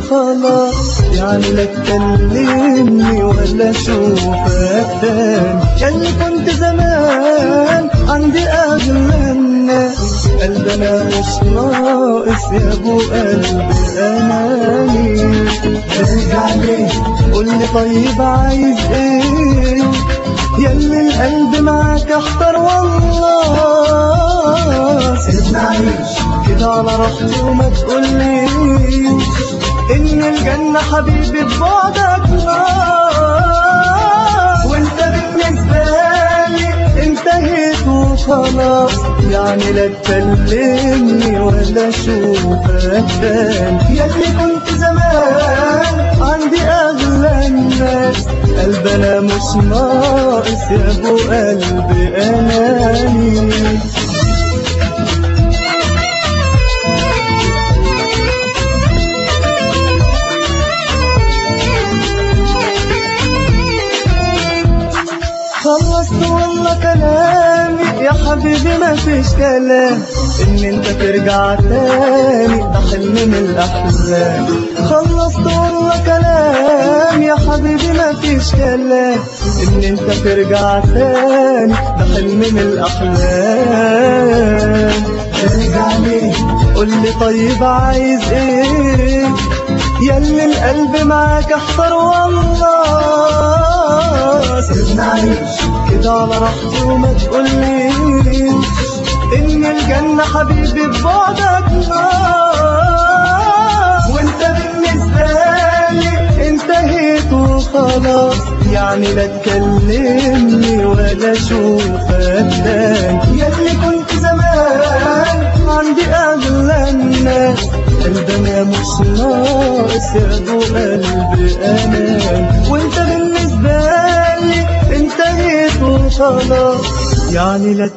وخلاص يعني لا تكلمني ولا اشوفك تاني ياللي كنت زمان عندي اغلى الناس قلب انا مش ناقص يا ابو قلبي اناني ارجع ليه قولي طيب عايز ايه ياللي القلب معاك احتر والله سيبنا عيش كده على راحتي وما تقوليش ان الجنة حبيبي ببعدك نار وانت بالنسبة لي انتهيت وخلاص يعني لا تكلمني ولا اشوفك تاني ياللي كنت زمان عندي اغلى الناس قلب انا مش ناقص يا ابو قلبي اناني خلصت والله كلامي يا حبيبي ما فيش كلام ان انت ترجع تاني ده حلم من الاحلام خلصت والله كلام يا حبيبي ما فيش كلام ان انت ترجع تاني ده حلم من الاحلام ارجع ليه قولي طيب عايز ايه ياللي القلب معاك احتر والله سيبنا عيش كده على راحتي وما تقوليش ان الجنة حبيبي ببعدك نار وانت بالنسبة لي انتهيت وخلاص يعني لا تكلمني ولا اشوفك تاني ياللي كنت زمان عندي اغلى الناس قلب انا مش ناقص يا ابو قلبي امان وانت بالنسبة لي انتهيت وخلاص يعني لا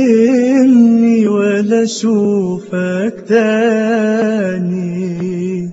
تكلمني ولا اشوفك تاني